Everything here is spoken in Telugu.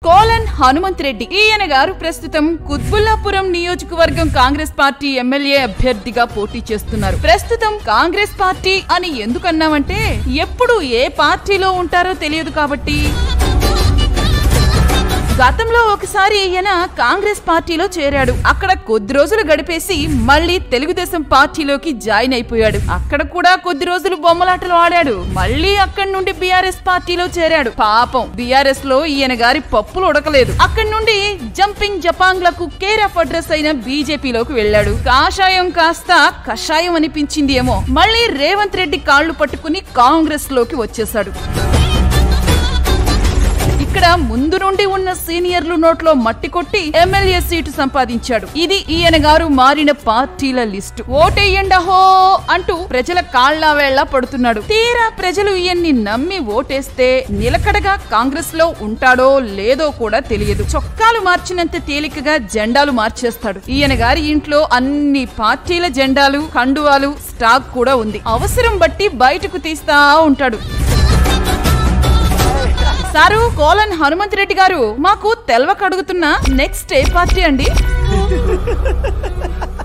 కోలన్ హనుమంత్ రెడ్డి ఈయన గారు ప్రస్తుతం కుత్బుల్లాపురం నియోజకవర్గం కాంగ్రెస్ పార్టీ ఎమ్మెల్యే అభ్యర్థిగా పోటీ చేస్తున్నారు ప్రస్తుతం కాంగ్రెస్ పార్టీ అని ఎందుకన్నామంటే ఎప్పుడు ఏ పార్టీలో ఉంటారో తెలియదు కాబట్టి గతంలో ఒకసారి ఈయన కాంగ్రెస్ పార్టీలో చేరాడు అక్కడ కొద్ది రోజులు గడిపేసి మళ్ళీ తెలుగుదేశం పార్టీలోకి జాయిన్ అయిపోయాడు అక్కడ కూడా కొద్ది రోజులు బొమ్మలాటలు ఆడాడు మళ్ళీ అక్కడి నుండి బీఆర్ఎస్ పార్టీలో చేరాడు పాపం బీఆర్ఎస్ లో ఈయన గారి పప్పులు ఉడకలేదు అక్కడి నుండి జంపింగ్ జపాంగ్లకు కేర్ ఆఫ్ అడ్రస్ అయిన బీజేపీలోకి వెళ్ళాడు కాషాయం కాస్త కషాయం అనిపించింది ఏమో మళ్ళీ రేవంత్ రెడ్డి కాళ్లు పట్టుకుని కాంగ్రెస్ లోకి వచ్చేశాడు ఇక్కడ ముందు నుండి ఉన్న సీనియర్లు నోట్లో మట్టి కొట్టి ఎమ్మెల్యే సీటు సంపాదించాడు ఇది ఈయన గారు మారిన పార్టీల లిస్టు ఓటేయండహో అంటూ ప్రజల కాళ్ల వేళ్ల పడుతున్నాడు తీరా ప్రజలు ఈయన్ని నమ్మి ఓటేస్తే నిలకడగా కాంగ్రెస్ లో ఉంటాడో లేదో కూడా తెలియదు చొక్కాలు మార్చినంత తేలికగా జెండాలు మార్చేస్తాడు ఈయన గారి ఇంట్లో అన్ని పార్టీల జెండాలు కండువాలు స్టాక్ కూడా ఉంది అవసరం బట్టి బయటకు తీస్తా ఉంటాడు సారు కోలన్ హనుమంత్ రెడ్డి గారు మాకు తెలవక అడుగుతున్నా నెక్స్ట్ ఏ పార్టీ అండి